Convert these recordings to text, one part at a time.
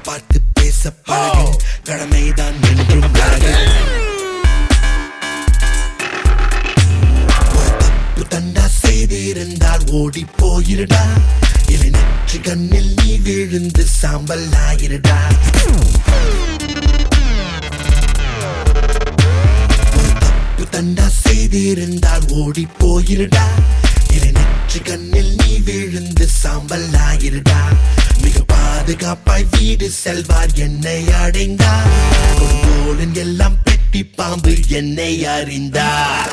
பார்த்து பேச பழகு கடமைதான் என்றும் அழகு ஒரு தப்பு தண்டா செய்திருந்தால் ஓடி போயிருடா இல்லை நெற்றி கண்ணில் நீ விழுந்து சாம்பல் ஆயிருடா ஒரு தப்பு தண்டா செய்திருந்தால் ஓடி போயிருடா இல்லை நெற்றி கண்ணில் நீ விழுந்து சாம்பல் ஆயிருடா மிக பாதுகாப்பாய் வீடு செல்வார் என்னை அடைந்தார் கொடுங்கோலன் எல்லாம் பெட்டி பாம்பு என்னை அறிந்தார்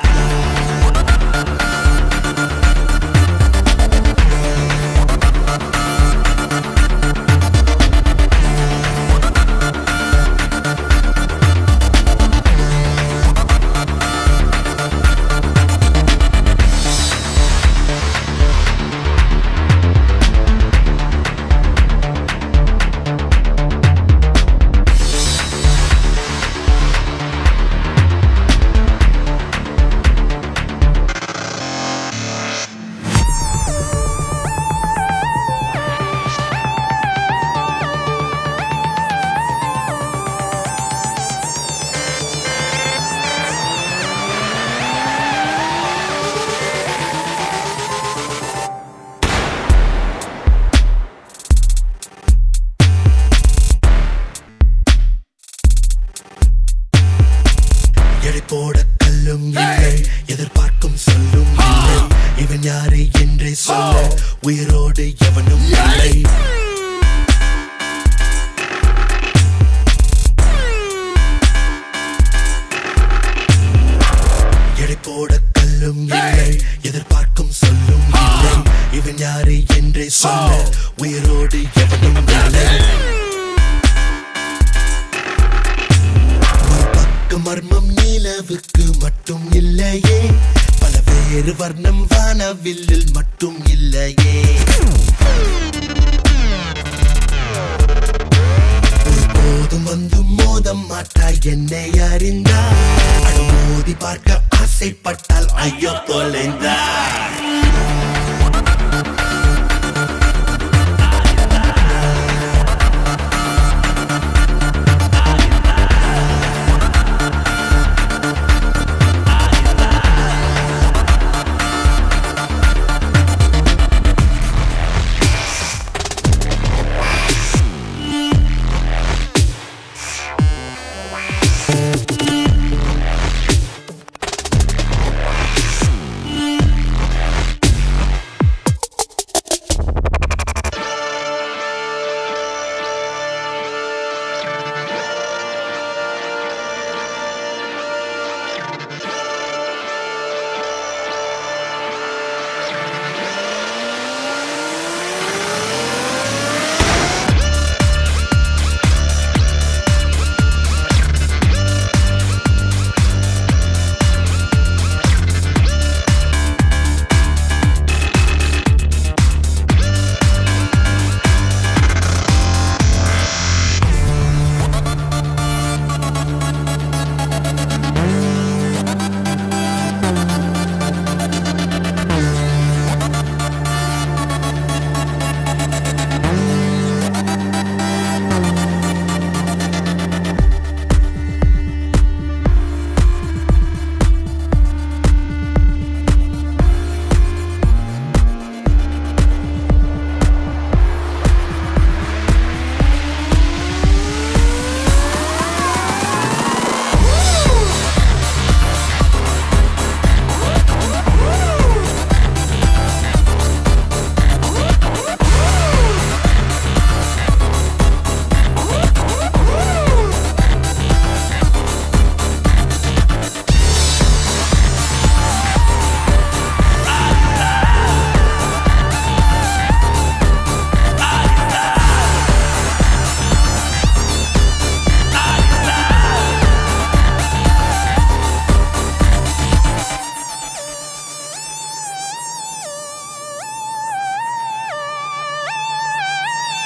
எடை போட கல்லும் இல்லை எதிர்பார்க்கும் சொல்லும் இல்லை இவன் யாரு என்றே சொல்ல உயிரோடு எவனும் இல்லை எடை போட கல்லும் இல்லை எதிர்பார்க்கும் சொல்லும் இல்லை இவன் யாரு என்றே சொல்ல உயிரோடு எவனும் இல்லை ஒரு பக்க மர்மம் நிலவுக்கு மட்டும் இல்லையே பல வேறு வர்ணம் வானவில்லில் மட்டும் இல்லையே போதும் வந்து மோதம் மாட்டாய் என்னை அறிந்தார் அனுமோதி பார்க்க ஆசைப்பட்டால் ஐயோ தொலைந்தார்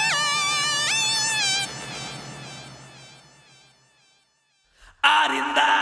அறிந்தார்